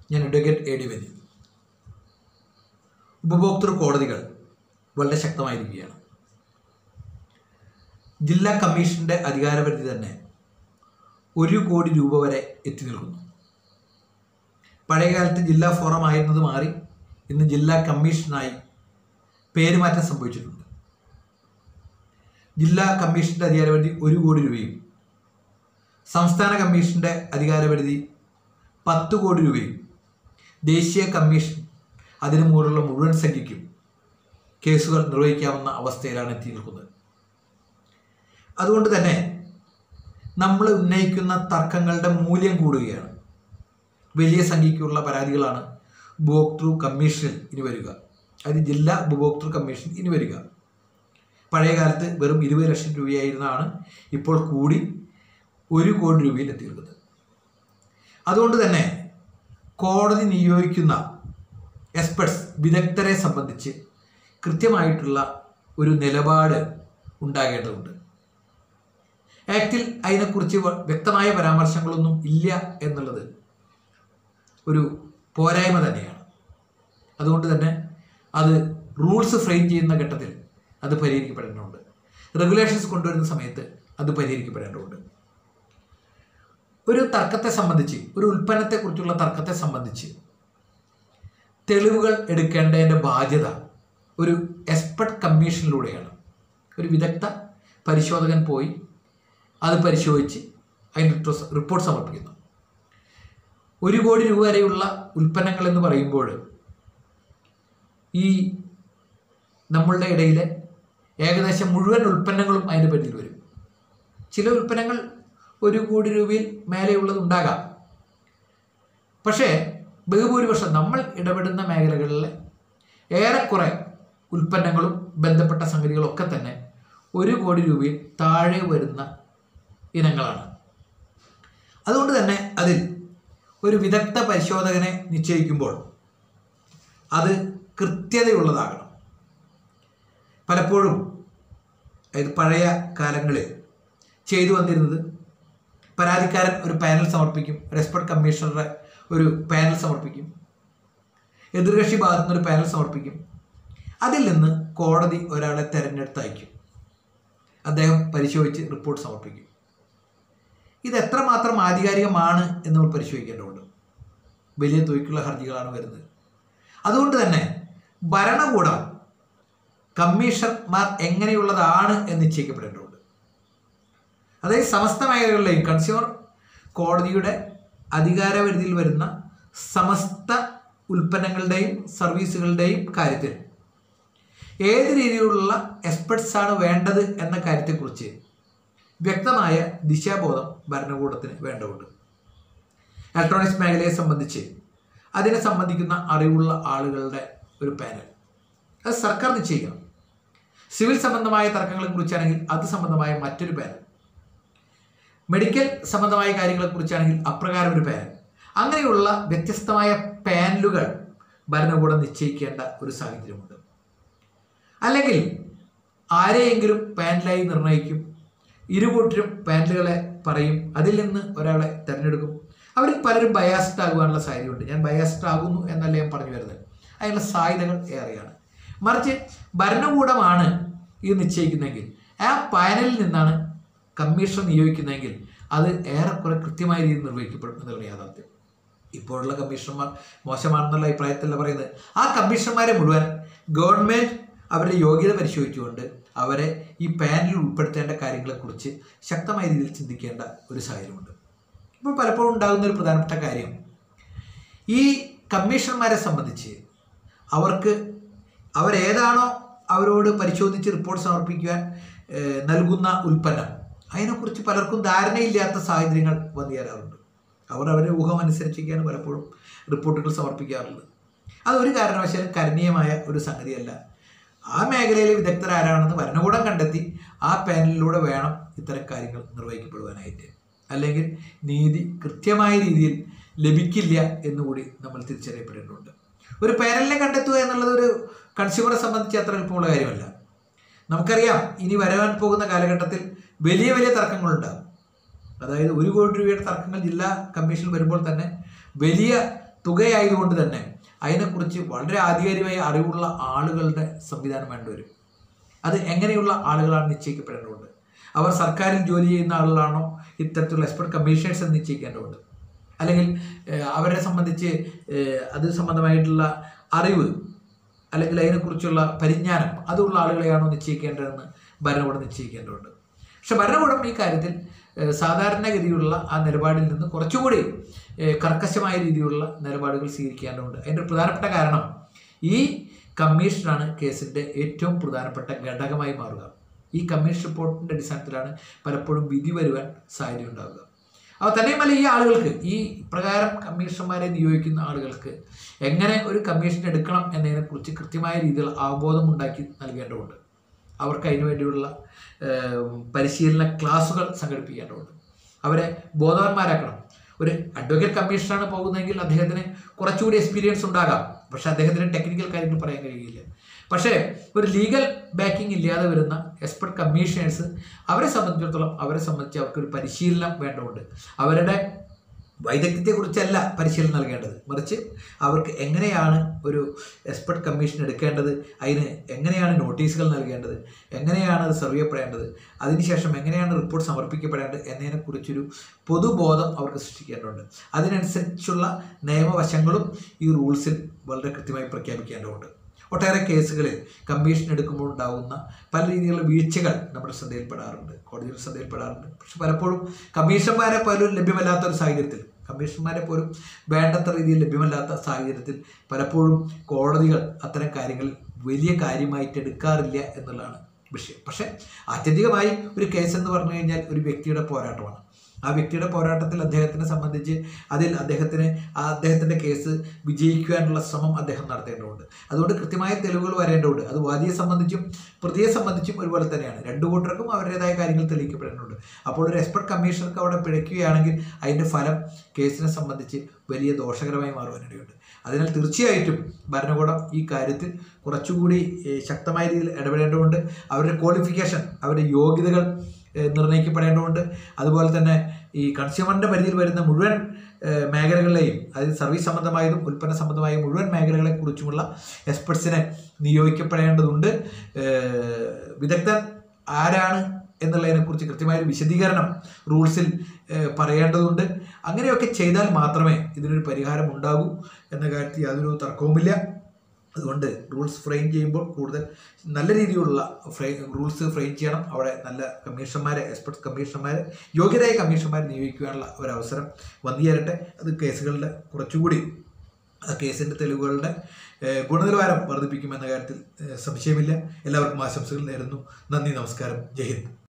ഞാൻ advocate A D ബനി ഉപഭോക്തൃ കോടതികൾ വളരെ ശക്തമായിരിക്കുകയാണ് ജില്ലാ കമ്മീഷന്റെ അധികാരപരിധി തന്നെ ഒരു കോടി രൂപ വരെ എത്തി നിൽക്കുന്നു പഴയകാലത്ത് ജില്ലാ ഫോറം ആയിരുന്നത് മാറി ഇന്ന് ജില്ലാ കമ്മീഷനായി പേരുമാറ്റം സംഭവിച്ചിട്ടുണ്ട് ജില്ലാ കമ്മീഷന്റെ അധികാരപരിധി ഒരു കോടി രൂപയും സംസ്ഥാന കമ്മീഷന്റെ അധികാരപരിധി പത്ത് കോടി രൂപയും ദേശീയ കമ്മീഷൻ അതിനു മുകളിലുള്ള മുഴുവൻ സംഖ്യയ്ക്കും കേസുകൾ നിർവഹിക്കാവുന്ന അവസ്ഥയിലാണ് എത്തി നിൽക്കുന്നത് അതുകൊണ്ട് തന്നെ നമ്മൾ ഉന്നയിക്കുന്ന തർക്കങ്ങളുടെ മൂല്യം കൂടുകയാണ് വലിയ സംഖ്യയ്ക്കുള്ള പരാതികളാണ് ഉപഭോക്തൃ കമ്മീഷനിൽ ഇനി വരിക അത് ജില്ലാ ഉപഭോക്തൃ കമ്മീഷൻ ഇനി വരിക പഴയ കാലത്ത് വെറും ഇരുപത് ലക്ഷം രൂപയായിരുന്നതാണ് ഇപ്പോൾ കൂടി ഒരു കോടി രൂപയിൽ എത്തിയിരിക്കുന്നത് അതുകൊണ്ട് തന്നെ കോടതി നിയോഗിക്കുന്ന എക്സ്പെർട്സ് വിദഗ്ധരെ സംബന്ധിച്ച് കൃത്യമായിട്ടുള്ള ഒരു നിലപാട് ഉണ്ടാകേണ്ടതുണ്ട് ആക്ടിൽ അതിനെക്കുറിച്ച് വ- വ്യക്തമായ പരാമർശങ്ങളൊന്നും ഇല്ല എന്നുള്ളത് ഒരു പോരായ്മ തന്നെയാണ് അതുകൊണ്ട് തന്നെ അത് റൂൾസ് ഫ്രെയിം ചെയ്യുന്ന ഘട്ടത്തിൽ അത് പരിഹരിക്കപ്പെടേണ്ടതുണ്ട് റെഗുലേഷൻസ് കൊണ്ടുവരുന്ന സമയത്ത് അത് പരിഹരിക്കപ്പെടേണ്ടതുണ്ട് ഒരു തർക്കത്തെ സംബന്ധിച്ച് ഒരു ഉൽപ്പന്നത്തെക്കുറിച്ചുള്ള തർക്കത്തെ സംബന്ധിച്ച് തെളിവുകൾ എടുക്കേണ്ടതിൻ്റെ ബാധ്യത ഒരു എക്സ്പെർട്ട് കമ്മീഷനിലൂടെയാണ് ഒരു വിദഗ്ധ പരിശോധകൻ പോയി അത് പരിശോധിച്ച് അതിൻ്റെ റിപ്പോർട്ട് റിപ്പോർട്ട് സമർപ്പിക്കുന്നു ഒരു കോടി രൂപ വരെയുള്ള ഉൽപ്പന്നങ്ങൾ എന്ന് പറയുമ്പോൾ ഈ നമ്മളുടെ ഇടയിലെ ഏകദേശം മുഴുവൻ ഉൽപ്പന്നങ്ങളും അതിൻ്റെ പരിധിയിൽ വരും ചില ഉൽപ്പന്നങ്ങൾ ഒരു കോടി രൂപയിൽ മേലെയുള്ളത് ഉണ്ടാകാം പക്ഷേ ബഹുഭൂരിപക്ഷം നമ്മൾ ഇടപെടുന്ന മേഖലകളിലെ ഏറെക്കുറെ ഉൽപ്പന്നങ്ങളും ബന്ധപ്പെട്ട സംഗതികളും ഒക്കെ തന്നെ ഒരു കോടി രൂപയിൽ താഴെ വരുന്ന ഇനങ്ങളാണ് അതുകൊണ്ട് തന്നെ അതിൽ ഒരു വിദഗ്ധ പരിശോധകനെ നിശ്ചയിക്കുമ്പോൾ അത് കൃത്യതയുള്ളതാകണം പലപ്പോഴും അതായത് പഴയ കാലങ്ങളിൽ ചെയ്തു വന്നിരുന്നത് പരാതിക്കാരൻ ഒരു പാനൽ സമർപ്പിക്കും ഒരു എക്സ്പെർട്ട് കമ്മീഷണറുടെ ഒരു പാനൽ സമർപ്പിക്കും എതിർകക്ഷി ഭാഗത്തു നിന്ന് ഒരു പാനൽ സമർപ്പിക്കും അതിൽ നിന്ന് കോടതി ഒരാളെ തെരഞ്ഞെടുത്ത് അയക്കും അദ്ദേഹം പരിശോധിച്ച് റിപ്പോർട്ട് സമർപ്പിക്കും ഇത് എത്രമാത്രം ആധികാരികമാണ് എന്ന് നമ്മൾ പരിശോധിക്കേണ്ടതുണ്ട് വലിയ തുകയ്ക്കുള്ള ഹർജികളാണ് വരുന്നത് അതുകൊണ്ട് തന്നെ ഭരണകൂടം കമ്മീഷണർമാർ എങ്ങനെയുള്ളതാണ് എന്ന് നിശ്ചയിക്കപ്പെടേണ്ടതുണ്ട് അതായത് സമസ്ത മേഖലകളിലെയും കൺസ്യൂമർ കോടതിയുടെ അധികാരപരിധിയിൽ വരുന്ന സമസ്ത ഉൽപ്പന്നങ്ങളുടെയും സർവീസുകളുടെയും കാര്യത്തിൽ ഏത് രീതിയിലുള്ള എക്സ്പെർട്സ് ആണ് വേണ്ടത് എന്ന കാര്യത്തെക്കുറിച്ച് വ്യക്തമായ ദിശാബോധം ഭരണകൂടത്തിന് വേണ്ടതുണ്ട് ഇലക്ട്രോണിക്സ് മേഖലയെ സംബന്ധിച്ച് അതിനെ സംബന്ധിക്കുന്ന അറിവുള്ള ആളുകളുടെ ഒരു പാനൽ അത് സർക്കാർ നിശ്ചയിക്കണം സിവിൽ സംബന്ധമായ തർക്കങ്ങളെ കുറിച്ചാണെങ്കിൽ അത് സംബന്ധമായ മറ്റൊരു പാനൽ മെഡിക്കൽ സംബന്ധമായ കാര്യങ്ങളെക്കുറിച്ചാണെങ്കിൽ അപ്രകാരം ഒരു പാനൽ അങ്ങനെയുള്ള വ്യത്യസ്തമായ പാനലുകൾ ഭരണകൂടം നിശ്ചയിക്കേണ്ട ഒരു സാഹചര്യമുണ്ട് അല്ലെങ്കിൽ ആരെയെങ്കിലും പാനലായി നിർണ്ണയിക്കും ഇരുകൂട്ടരും പാനലുകളെ പറയും അതിൽ നിന്ന് ഒരാളെ തിരഞ്ഞെടുക്കും അവരിൽ പലരും ബയാസ്ഡ് ആകുവാനുള്ള സാധ്യതയുണ്ട് ഞാൻ ബയാസ്ഡ് ആകുന്നു എന്നല്ല ഞാൻ പറഞ്ഞു വരുന്നത് അതിനുള്ള സാധ്യതകൾ ഏറെയാണ് മറിച്ച് ഭരണകൂടമാണ് ഇത് നിശ്ചയിക്കുന്നതെങ്കിൽ ആ പാനലിൽ നിന്നാണ് കമ്മീഷൻ നിയോഗിക്കുന്നതെങ്കിൽ അത് ഏറെക്കുറെ കൃത്യമായ രീതിയിൽ നിർവഹിക്കപ്പെടും എന്നുള്ള യാഥാർത്ഥ്യം ഇപ്പോഴുള്ള കമ്മീഷണർമാർ മോശമാണെന്നുള്ള അഭിപ്രായത്തിലല്ല പറയുന്നത് ആ കമ്മീഷണർമാരെ മുഴുവൻ ഗവൺമെൻറ് അവരുടെ യോഗ്യത പരിശോധിച്ചുകൊണ്ട് അവരെ ഈ പാനലിൽ ഉൾപ്പെടുത്തേണ്ട കാര്യങ്ങളെക്കുറിച്ച് ശക്തമായ രീതിയിൽ ചിന്തിക്കേണ്ട ഒരു സാഹചര്യമുണ്ട് ഇപ്പോൾ പലപ്പോഴും ഉണ്ടാകുന്ന ഒരു പ്രധാനപ്പെട്ട കാര്യം ഈ കമ്മീഷണർമാരെ സംബന്ധിച്ച് അവർക്ക് അവരേതാണോ അവരോട് പരിശോധിച്ച് റിപ്പോർട്ട് സമർപ്പിക്കുവാൻ ഏഹ്, നൽകുന്ന ഉൽപ്പന്നം അതിനെക്കുറിച്ച് പലർക്കും ധാരണയില്ലാത്ത സാഹചര്യങ്ങൾ വന്നു ചേരാറുണ്ട് അവർ അവരുടെ ഊഹം അനുസരിച്ചൊക്കെയാണ് പലപ്പോഴും റിപ്പോർട്ടുകൾ സമർപ്പിക്കാറുള്ളത് അതൊരു കാരണവശാലും കരണീയമായ ഒരു സംഗതിയല്ല ആ മേഖലയിലെ വിദഗ്ധരാരാണെന്ന് ഭരണകൂടം കണ്ടെത്തി ആ പാനലിലൂടെ വേണം ഇത്തരം കാര്യങ്ങൾ നിർവഹിക്കപ്പെടുവാനായിട്ട് അല്ലെങ്കിൽ നീതി കൃത്യമായ രീതിയിൽ ലഭിക്കില്ല എന്നുകൂടി നമ്മൾ തിരിച്ചറിയപ്പെടേണ്ടതുണ്ട് ഒരു പാനലിനെ കണ്ടെത്തുക എന്നുള്ളത് ഒരു കൺസ്യൂമറെ സംബന്ധിച്ച് അത്ര എളുപ്പമുള്ള കാര്യമല്ല നമുക്കറിയാം ഇനി വരാൻ പോകുന്ന കാലഘട്ടത്തിൽ വലിയ വലിയ തർക്കങ്ങളുണ്ടാകും അതായത് ഒരു കോടി രൂപയുടെ തർക്കങ്ങൾ ജില്ലാ കമ്മീഷൻ വരുമ്പോൾ തന്നെ വലിയ തുകയായതുകൊണ്ട് തന്നെ അതിനെക്കുറിച്ച് വളരെ ആധികാരികമായ അറിവുള്ള ആളുകളുടെ സംവിധാനം വേണ്ടി വരും അത് എങ്ങനെയുള്ള ആളുകളാണ് നിശ്ചയിക്കപ്പെടേണ്ടതുണ്ട് അവർ സർക്കാരിൽ ജോലി ചെയ്യുന്ന ആളുകളാണോ ഇത്തരത്തിലുള്ള എക്സ്പെർട്ട് കമ്മീഷണേഴ്സ് എന്ന് നിശ്ചയിക്കേണ്ടതുണ്ട് അല്ലെങ്കിൽ ഏഹ്, അവരെ സംബന്ധിച്ച് ഏഹ്, അത് സംബന്ധമായിട്ടുള്ള അറിവ് അല്ലെങ്കിൽ അതിനെക്കുറിച്ചുള്ള പരിജ്ഞാനം അതുള്ള ആളുകളെയാണോ നിശ്ചയിക്കേണ്ടതെന്ന് ഭരണകൂടം നിശ്ചയിക്കേണ്ടതുണ്ട് പക്ഷെ ഭരണകൂടം ഈ കാര്യത്തിൽ ഏഹ്, സാധാരണഗതിയുള്ള ആ നിലപാടിൽ നിന്ന് കുറച്ചുകൂടി ഏഹ്, കർക്കശമായ രീതിയിലുള്ള നിലപാടുകൾ സ്വീകരിക്കേണ്ടതുണ്ട് അതിൻ്റെ ഒരു പ്രധാനപ്പെട്ട കാരണം ഈ കമ്മീഷനാണ് കേസിൻ്റെ ഏറ്റവും പ്രധാനപ്പെട്ട ഘടകമായി മാറുക ഈ കമ്മീഷൻ റിപ്പോർട്ടിൻ്റെ അടിസ്ഥാനത്തിലാണ് പലപ്പോഴും വിധി വരുവാൻ സാധ്യത ഉണ്ടാവുക അപ്പോൾ തന്നെയുമല്ല ഈ ആളുകൾക്ക് ഈ പ്രകാരം കമ്മീഷണർമാരെ നിയോഗിക്കുന്ന ആളുകൾക്ക് എങ്ങനെ ഒരു കമ്മീഷൻ എടുക്കണം എന്നതിനെക്കുറിച്ച് കൃത്യമായ രീതിയിൽ അവബോധം ഉണ്ടാക്കി നൽകേണ്ടതുണ്ട് അവർക്ക് അതിനു വേണ്ടിയുള്ള ഏഹ്, പരിശീലന ക്ലാസുകൾ സംഘടിപ്പിക്കേണ്ടതുണ്ട് അവരെ ബോധവാന്മാരാക്കണം ഒരു അഡ്വക്കേറ്റ് കമ്മീഷനാണ് പോകുന്നതെങ്കിൽ അദ്ദേഹത്തിന് കുറച്ചുകൂടി എക്സ്പീരിയൻസ് ഉണ്ടാകാം പക്ഷെ അദ്ദേഹത്തിന് ടെക്നിക്കൽ കാര്യങ്ങൾ പറയാൻ കഴിയില്ല പക്ഷേ ഒരു ലീഗൽ ബാക്കിംഗ് ഇല്ലാതെ വരുന്ന എക്സ്പെർട്ട് കമ്മീഷണേഴ്സ് അവരെ സംബന്ധിച്ചിടത്തോളം അവരെ സംബന്ധിച്ച് അവർക്കൊരു പരിശീലനം വേണ്ടതുണ്ട് അവരുടെ വൈദഗ്ധ്യത്തെക്കുറിച്ചല്ല പരിശീലനം നൽകേണ്ടത് മറിച്ച് അവർക്ക് എങ്ങനെയാണ് ഒരു എക്സ്പെർട്ട് കമ്മീഷൻ എടുക്കേണ്ടത് അതിന് എങ്ങനെയാണ് നോട്ടീസുകൾ നൽകേണ്ടത് എങ്ങനെയാണ് അത് സെർവ് ചെയ്യപ്പെടേണ്ടത് അതിനുശേഷം എങ്ങനെയാണ് റിപ്പോർട്ട് സമർപ്പിക്കപ്പെടേണ്ടത് എന്നതിനെക്കുറിച്ചൊരു പൊതുബോധം അവർക്ക് സൃഷ്ടിക്കേണ്ടതുണ്ട് അതിനനുസരിച്ചുള്ള നിയമവശങ്ങളും ഈ റൂൾസിൽ വളരെ കൃത്യമായി പ്രഖ്യാപിക്കേണ്ടതുണ്ട് ഒട്ടേറെ കേസുകളിൽ കമ്മീഷൻ എടുക്കുമ്പോൾ ഉണ്ടാകുന്ന പല രീതിയിലുള്ള വീഴ്ചകൾ നമ്മുടെ ശ്രദ്ധയിൽപ്പെടാറുണ്ട് കോടതിയുടെ ശ്രദ്ധയിൽപ്പെടാറുണ്ട് പക്ഷെ പലപ്പോഴും കമ്മീഷന്മാരെ പോലും ലഭ്യമല്ലാത്ത ഒരു സാഹചര്യത്തിൽ കമ്മീഷന്മാരെ പോലും വേണ്ടത്ര രീതിയിൽ ലഭ്യമല്ലാത്ത സാഹചര്യത്തിൽ പലപ്പോഴും കോടതികൾ അത്തരം കാര്യങ്ങൾ വലിയ കാര്യമായിട്ട് എടുക്കാറില്ല എന്നുള്ളതാണ് വിഷയം പക്ഷേ ആത്യന്തികമായി ഒരു കേസ് എന്ന് പറഞ്ഞു കഴിഞ്ഞാൽ ഒരു വ്യക്തിയുടെ പോരാട്ടമാണ് ആ വ്യക്തിയുടെ പോരാട്ടത്തിൽ അദ്ദേഹത്തിനെ സംബന്ധിച്ച് അതിൽ അദ്ദേഹത്തിന് ആ അദ്ദേഹത്തിൻ്റെ കേസ് വിജയിക്കുവാനുള്ള ശ്രമം അദ്ദേഹം നടത്തേണ്ടതുണ്ട് അതുകൊണ്ട് കൃത്യമായ തെളിവുകൾ വരേണ്ടതുണ്ട് അത് വാദിയെ സംബന്ധിച്ചും പ്രതിയെ സംബന്ധിച്ചും ഒരുപോലെ തന്നെയാണ് രണ്ടു കൂട്ടർക്കും അവരുടേതായ കാര്യങ്ങൾ തെളിയിക്കപ്പെടേണ്ടതുണ്ട് അപ്പോൾ ഒരു എക്സ്പെർട്ട് കമ്മീഷണർക്ക് അവിടെ പിഴയ്ക്കുകയാണെങ്കിൽ അതിൻ്റെ ഫലം കേസിനെ സംബന്ധിച്ച് വലിയ ദോഷകരമായി മാറുവാനിടയുണ്ട് അതിനാൽ തീർച്ചയായിട്ടും ഭരണകൂടം ഈ കാര്യത്തിൽ കുറച്ചുകൂടി ഏഹ്, ശക്തമായ രീതിയിൽ ഇടപെടേണ്ടതുണ്ട് അവരുടെ ക്വാളിഫിക്കേഷൻ അവരുടെ യോഗ്യതകൾ ഏഹ്, നിർണ്ണയിക്കപ്പെടേണ്ടതുണ്ട് അതുപോലെ തന്നെ ഈ കൺസ്യൂമറിൻ്റെ പരിധിയിൽ വരുന്ന മുഴുവൻ ഏഹ്, മേഖലകളിലെയും അതായത് സർവീസ് സംബന്ധമായതും ഉൽപ്പന്ന സംബന്ധമായ മുഴുവൻ മേഖലകളെ കുറിച്ചുമുള്ള എക്സ്പെർട്സിനെ നിയോഗിക്കപ്പെടേണ്ടതുണ്ട് ഏഹ്, വിദഗ്ധൻ ആരാണ് എന്നുള്ളതിനെക്കുറിച്ച് കൃത്യമായ ഒരു വിശദീകരണം റൂൾസിൽ ഏഹ്, പറയേണ്ടതുണ്ട് അങ്ങനെയൊക്കെ ചെയ്താൽ മാത്രമേ ഇതിനൊരു പരിഹാരം ഉണ്ടാകൂ എന്ന കാര്യത്തിൽ യാതൊരു തർക്കവുമില്ല അതുകൊണ്ട് റൂൾസ് ഫ്രെയിം ചെയ്യുമ്പോൾ കൂടുതൽ നല്ല രീതിയിലുള്ള ഫ്രൈ റൂൾസ് ഫ്രെയിം ചെയ്യണം അവിടെ നല്ല കമ്മീഷന്മാരെ എക്സ്പെർട്ട് കമ്മീഷന്മാരെ യോഗ്യരായ കമ്മീഷന്മാരെ നിയോഗിക്കാനുള്ള ഒരവസരം വന്നു ചേരട്ടെ അത് കേസുകളുടെ കുറച്ചുകൂടി ആ കേസിൻ്റെ തെളിവുകളുടെ ഏഹ്, ഗുണനിലവാരം വർദ്ധിപ്പിക്കുമെന്ന കാര്യത്തിൽ ഏഹ്, സംശയമില്ല എല്ലാവർക്കും ആശംസകൾ നേരുന്നു നന്ദി നമസ്കാരം ജയ് ഹിന്ദ്